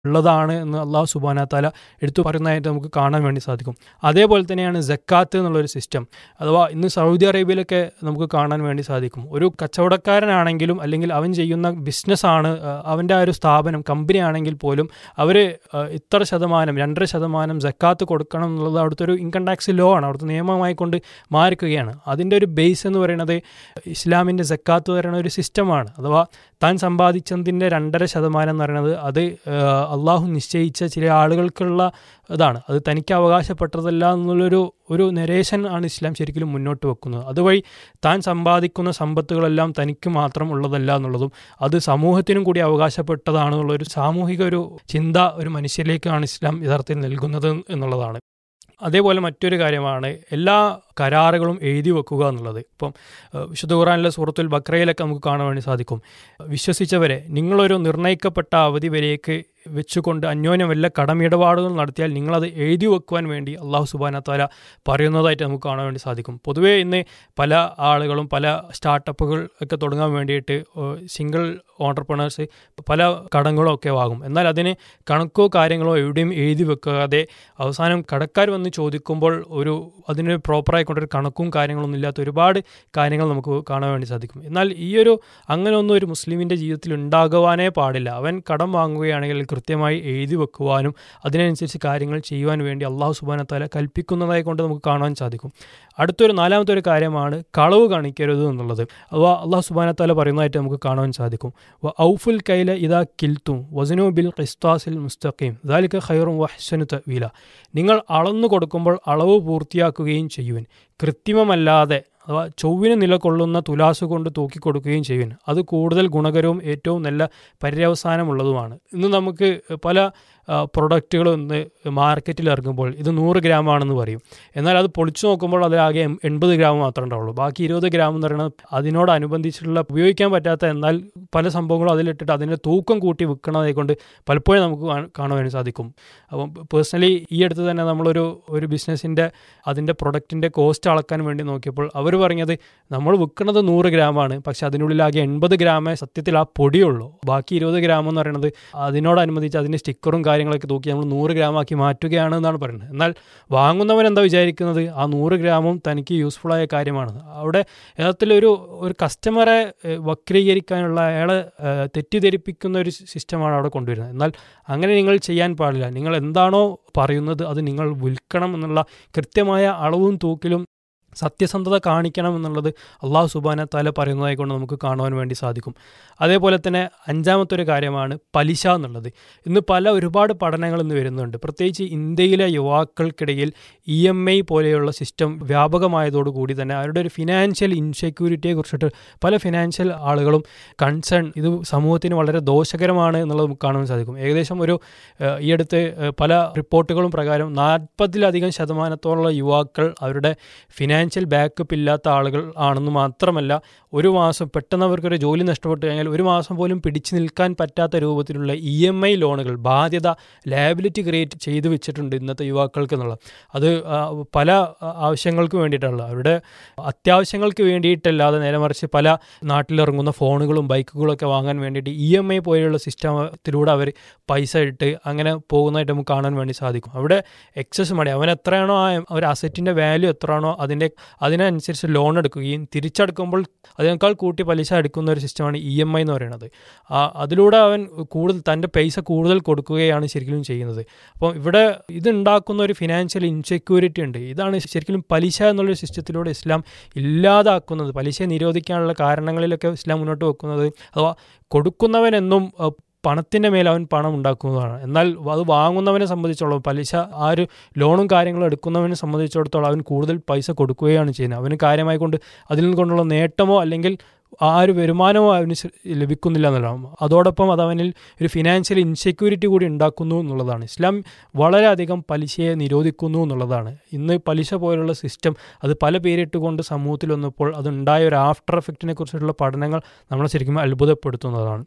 ഉള്ളതാണ് എന്ന് അള്ളാഹു സുബാന താല എടുത്തു പറയുന്നതായിട്ട് നമുക്ക് കാണാൻ വേണ്ടി സാധിക്കും അതേപോലെ തന്നെയാണ് ജക്കാത്ത് എന്നുള്ളൊരു സിസ്റ്റം അഥവാ ഇന്ന് സൗദി അറേബ്യയിലൊക്കെ നമുക്ക് കാണാൻ വേണ്ടി സാധിക്കും ഒരു കച്ചവടക്കാരനാണെങ്കിലും അല്ലെങ്കിൽ അവൻ ചെയ്യുന്ന ബിസിനസ്സാണ് അവൻ്റെ ആ ഒരു സ്ഥാപനം കമ്പനി ആണെങ്കിൽ പോലും അവർ ഇത്ര ശതമാനം രണ്ടര ശതമാനം ജക്കാത്ത് കൊടുക്കണം എന്നുള്ളത് അവിടുത്തെ ഒരു ഇൻകം ടാക്സ് ലോ ആണ് അവിടുത്തെ നിയമമായി കൊണ്ട് മാറിക്കുകയാണ് അതിൻ്റെ ഒരു ബേസ് എന്ന് പറയുന്നത് ഇസ്ലാമിൻ്റെ ജക്കാത്ത് പറയുന്ന ഒരു സിസ്റ്റമാണ് അഥവാ താൻ സമ്പാദിച്ചതിൻ്റെ രണ്ടര ശതമാനം എന്ന് പറയുന്നത് അത് അള്ളാഹു നിശ്ചയിച്ച ചില ആളുകൾക്കുള്ള ഇതാണ് അത് തനിക്ക് അവകാശപ്പെട്ടതല്ല എന്നുള്ളൊരു ഒരു നരേഷൻ ആണ് ഇസ്ലാം ശരിക്കും മുന്നോട്ട് വെക്കുന്നത് അതുവഴി താൻ സമ്പാദിക്കുന്ന സമ്പത്തുകളെല്ലാം തനിക്ക് മാത്രം ഉള്ളതല്ല എന്നുള്ളതും അത് സമൂഹത്തിനും കൂടി അവകാശപ്പെട്ടതാണെന്നുള്ളൊരു സാമൂഹിക ഒരു ചിന്ത ഒരു മനുഷ്യരിലേക്കാണ് ഇസ്ലാം യഥാർത്ഥത്തിൽ നൽകുന്നത് എന്നുള്ളതാണ് അതേപോലെ മറ്റൊരു കാര്യമാണ് എല്ലാ കരാറുകളും എഴുതി വെക്കുക എന്നുള്ളത് ഇപ്പം വിശുദ്ധ ഖുറാനിലെ സൂറത്തുൽ ബക്രയിലൊക്കെ നമുക്ക് കാണാൻ വേണ്ടി സാധിക്കും വിശ്വസിച്ചവരെ നിങ്ങളൊരു നിർണയിക്കപ്പെട്ട അവധി വരേക്ക് വെച്ചുകൊണ്ട് അന്യോന്യം വല്ല കടമിടപാടുകൾ നടത്തിയാൽ നിങ്ങളത് എഴുതി വെക്കുവാൻ വേണ്ടി അള്ളാഹു സുബാന താല പറയുന്നതായിട്ട് നമുക്ക് കാണാൻ വേണ്ടി സാധിക്കും പൊതുവേ ഇന്ന് പല ആളുകളും പല സ്റ്റാർട്ടപ്പുകൾ ഒക്കെ തുടങ്ങാൻ വേണ്ടിയിട്ട് സിംഗിൾ ഓണ്ടർപ്രണേഴ്സ് പല കടങ്ങളും ഒക്കെ വാങ്ങും എന്നാൽ അതിന് കണക്കോ കാര്യങ്ങളോ എവിടെയും എഴുതി വെക്കാതെ അവസാനം കടക്കാർ വന്ന് ചോദിക്കുമ്പോൾ ഒരു അതിന് പ്രോപ്പറായിക്കൊണ്ടൊരു കണക്കും കാര്യങ്ങളൊന്നും ഇല്ലാത്ത ഒരുപാട് കാര്യങ്ങൾ നമുക്ക് കാണാൻ വേണ്ടി സാധിക്കും എന്നാൽ ഈ ഒരു അങ്ങനെയൊന്നും ഒരു മുസ്ലിമിൻ്റെ ജീവിതത്തിൽ ഉണ്ടാകുവാനേ പാടില്ല അവൻ കടം വാങ്ങുകയാണെങ്കിൽ കൃത്യമായി എഴുതി വെക്കുവാനും അതിനനുസരിച്ച് കാര്യങ്ങൾ ചെയ്യുവാൻ വേണ്ടി അള്ളാഹു സുബാനത്താല കൽപ്പിക്കുന്നതായി കൊണ്ട് നമുക്ക് കാണാൻ സാധിക്കും അടുത്തൊരു നാലാമത്തെ ഒരു കാര്യമാണ് കളവ് കാണിക്കരുത് എന്നുള്ളത് അഥവാ അള്ളാഹു സുബാനത്താല പറയുന്നതായിട്ട് നമുക്ക് കാണാൻ സാധിക്കും ഔഫുൽ കൈല ഇതാ കിൽത്തും വസനു ബിൽ ഖിസ്താസിൽ മുസ്തഖീം ദാലിക ഖൈറും വഹ്സനു തവീല നിങ്ങൾ അളന്നു കൊടുക്കുമ്പോൾ അളവ് പൂർത്തിയാക്കുകയും ചെയ്യുവൻ കൃത്രിമമല്ലാതെ അഥവാ ചൊവ്വിന് നിലകൊള്ളുന്ന തുലാസ് കൊണ്ട് തൂക്കിക്കൊടുക്കുകയും ചെയ്യുവൻ അത് കൂടുതൽ ഗുണകരവും ഏറ്റവും നല്ല പര്യവസാനമുള്ളതുമാണ് ഇന്ന് നമുക്ക് പല പ്രൊഡക്റ്റുകൾ ഇന്ന് മാർക്കറ്റിൽ ഇറങ്ങുമ്പോൾ ഇത് നൂറ് ഗ്രാം ആണെന്ന് പറയും എന്നാൽ അത് പൊളിച്ചു നോക്കുമ്പോൾ അതിലാകെ എൺപത് ഗ്രാം മാത്രമേ ഉണ്ടാവുള്ളൂ ബാക്കി ഇരുപത് ഗ്രാം എന്ന് പറയുന്നത് അതിനോടനുബന്ധിച്ചിട്ടുള്ള ഉപയോഗിക്കാൻ പറ്റാത്ത എന്നാൽ പല സംഭവങ്ങളും അതിലിട്ടിട്ട് അതിൻ്റെ തൂക്കം കൂട്ടി വിൽക്കണതെ കൊണ്ട് പലപ്പോഴും നമുക്ക് കാണാൻ വേണ്ടി സാധിക്കും അപ്പം പേഴ്സണലി ഈ അടുത്ത് തന്നെ നമ്മളൊരു ഒരു ബിസിനസ്സിൻ്റെ അതിൻ്റെ പ്രൊഡക്റ്റിൻ്റെ കോസ്റ്റ് അളക്കാൻ വേണ്ടി നോക്കിയപ്പോൾ അവർ പറഞ്ഞത് നമ്മൾ വിൽക്കുന്നത് നൂറ് ഗ്രാമാണ് പക്ഷെ അതിനുള്ളിലാകെ എൺപത് ഗ്രാമേ സത്യത്തിൽ ആ പൊടിയുള്ളൂ ബാക്കി ഇരുപത് ഗ്രാം എന്ന് പറയുന്നത് അതിനോടനുബന്ധിച്ച് അതിൻ്റെ സ്റ്റിക്കറും കാര്യങ്ങളൊക്കെ തൂക്കി നമ്മൾ നൂറ് ഗ്രാമാക്കി മാറ്റുകയാണ് എന്നാണ് പറയുന്നത് എന്നാൽ വാങ്ങുന്നവൻ എന്താ വിചാരിക്കുന്നത് ആ നൂറ് ഗ്രാമും തനിക്ക് യൂസ്ഫുള്ളായ കാര്യമാണ് അവിടെ യഥാർത്ഥത്തിലൊരു ഒരു കസ്റ്റമറെ വക്രീകരിക്കാനുള്ള അയാളെ തെറ്റിദ്ധരിപ്പിക്കുന്ന ഒരു സിസ്റ്റമാണ് അവിടെ കൊണ്ടുവരുന്നത് എന്നാൽ അങ്ങനെ നിങ്ങൾ ചെയ്യാൻ പാടില്ല നിങ്ങൾ എന്താണോ പറയുന്നത് അത് നിങ്ങൾ വിൽക്കണം എന്നുള്ള കൃത്യമായ അളവും തൂക്കിലും സത്യസന്ധത കാണിക്കണം എന്നുള്ളത് അള്ളാഹു സുബാന താല പറയുന്നതായി കൊണ്ട് നമുക്ക് കാണുവാൻ വേണ്ടി സാധിക്കും അതേപോലെ തന്നെ അഞ്ചാമത്തെ ഒരു കാര്യമാണ് പലിശ എന്നുള്ളത് ഇന്ന് പല ഒരുപാട് പഠനങ്ങൾ ഇന്ന് വരുന്നുണ്ട് പ്രത്യേകിച്ച് ഇന്ത്യയിലെ യുവാക്കൾക്കിടയിൽ ഇ എം ഐ പോലെയുള്ള സിസ്റ്റം വ്യാപകമായതോടുകൂടി തന്നെ അവരുടെ ഒരു ഫിനാൻഷ്യൽ ഇൻസെക്യൂരിറ്റിയെ കുറിച്ചിട്ട് പല ഫിനാൻഷ്യൽ ആളുകളും കൺസേൺ ഇത് സമൂഹത്തിന് വളരെ ദോഷകരമാണ് എന്നുള്ളത് നമുക്ക് കാണാൻ സാധിക്കും ഏകദേശം ഒരു ഈ അടുത്ത് പല റിപ്പോർട്ടുകളും പ്രകാരം നാൽപ്പതിലധികം ശതമാനത്തോളം യുവാക്കൾ അവരുടെ ഫിനാൻഷ്യൽ ഫിനാൻഷ്യൽ ബാക്കപ്പ് ഇല്ലാത്ത ആളുകൾ ആണെന്ന് മാത്രമല്ല ഒരു മാസം പെട്ടെന്ന് അവർക്കൊരു ജോലി നഷ്ടപ്പെട്ടു കഴിഞ്ഞാൽ ഒരു മാസം പോലും പിടിച്ചു നിൽക്കാൻ പറ്റാത്ത രൂപത്തിലുള്ള ഇ എം ഐ ലോണുകൾ ബാധ്യത ലാബിലിറ്റി ക്രിയേറ്റ് ചെയ്തു വെച്ചിട്ടുണ്ട് ഇന്നത്തെ യുവാക്കൾക്ക് എന്നുള്ള അത് പല ആവശ്യങ്ങൾക്ക് വേണ്ടിയിട്ടുള്ള അവരുടെ അത്യാവശ്യങ്ങൾക്ക് വേണ്ടിയിട്ടല്ലാതെ നേരെ മറിച്ച് പല നാട്ടിലിറങ്ങുന്ന ഫോണുകളും ബൈക്കുകളൊക്കെ വാങ്ങാൻ വേണ്ടിയിട്ട് ഇ എം ഐ പോലെയുള്ള സിസ്റ്റത്തിലൂടെ അവർ പൈസ ഇട്ട് അങ്ങനെ പോകുന്നതായിട്ട് നമുക്ക് കാണാൻ വേണ്ടി സാധിക്കും അവിടെ എക്സസ് മണി അവൻ എത്രയാണോ ആ ഒരു അസറ്റിൻ്റെ വാല്യൂ എത്രയാണോ അതിൻ്റെ അതിനനുസരിച്ച് ലോൺ എടുക്കുകയും തിരിച്ചടക്കുമ്പോൾ അതിനേക്കാൾ കൂട്ടി പലിശ എടുക്കുന്ന ഒരു സിസ്റ്റമാണ് ഇ എം ഐ എന്ന് പറയുന്നത് അതിലൂടെ അവൻ കൂടുതൽ തൻ്റെ പൈസ കൂടുതൽ കൊടുക്കുകയാണ് ശരിക്കും ചെയ്യുന്നത് അപ്പം ഇവിടെ ഇതുണ്ടാക്കുന്ന ഒരു ഫിനാൻഷ്യൽ ഇൻസെക്യൂരിറ്റി ഉണ്ട് ഇതാണ് ശരിക്കും പലിശ എന്നുള്ള സിസ്റ്റത്തിലൂടെ ഇസ്ലാം ഇല്ലാതാക്കുന്നത് പലിശ നിരോധിക്കാനുള്ള കാരണങ്ങളിലൊക്കെ ഇസ്ലാം മുന്നോട്ട് വെക്കുന്നത് അഥവാ കൊടുക്കുന്നവനെന്നും പണത്തിൻ്റെ മേൽ അവൻ പണം ഉണ്ടാക്കുന്നതാണ് എന്നാൽ അത് വാങ്ങുന്നവനെ സംബന്ധിച്ചോളം പലിശ ആ ഒരു ലോണും കാര്യങ്ങളും എടുക്കുന്നവനെ സംബന്ധിച്ചിടത്തോളം അവൻ കൂടുതൽ പൈസ കൊടുക്കുകയാണ് ചെയ്യുന്നത് അവന് കാര്യമായി കൊണ്ട് അതിൽ കൊണ്ടുള്ള നേട്ടമോ അല്ലെങ്കിൽ ആ ഒരു വരുമാനമോ അവന് ലഭിക്കുന്നില്ല എന്നുള്ളതാണ് അതോടൊപ്പം അത് അവനിൽ ഒരു ഫിനാൻഷ്യൽ ഇൻസെക്യൂരിറ്റി കൂടി ഉണ്ടാക്കുന്നു എന്നുള്ളതാണ് ഇസ്ലാം വളരെയധികം പലിശയെ നിരോധിക്കുന്നു എന്നുള്ളതാണ് ഇന്ന് പലിശ പോലുള്ള സിസ്റ്റം അത് പല പേരിട്ടുകൊണ്ട് സമൂഹത്തിൽ വന്നപ്പോൾ അതുണ്ടായ ഒരു ആഫ്റ്റർ എഫക്റ്റിനെ കുറിച്ചുള്ള പഠനങ്ങൾ നമ്മളെ ശരിക്കും അത്ഭുതപ്പെടുത്തുന്നതാണ്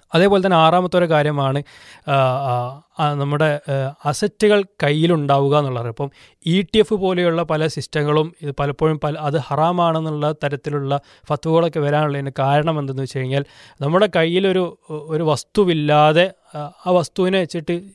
അതേപോലെ തന്നെ ആറാമത്തെ ഒരു കാര്യമാണ് ആ, ആ, ആ, നമ്മുടെ അസറ്റുകൾ കയ്യിലുണ്ടാവുക എന്നുള്ളത് ഇപ്പം ഇ ടി എഫ് പോലെയുള്ള പല സിസ്റ്റങ്ങളും ഇത് പലപ്പോഴും പല അത് ഹറാമാണെന്നുള്ള തരത്തിലുള്ള ഫത്തുകളൊക്കെ വരാനുള്ളതിന് കാരണം എന്തെന്ന് വെച്ച് കഴിഞ്ഞാൽ നമ്മുടെ കയ്യിലൊരു ഒരു വസ്തുവില്ലാതെ ആ, ആ വസ്തുവിനെ വെച്ചിട്ട്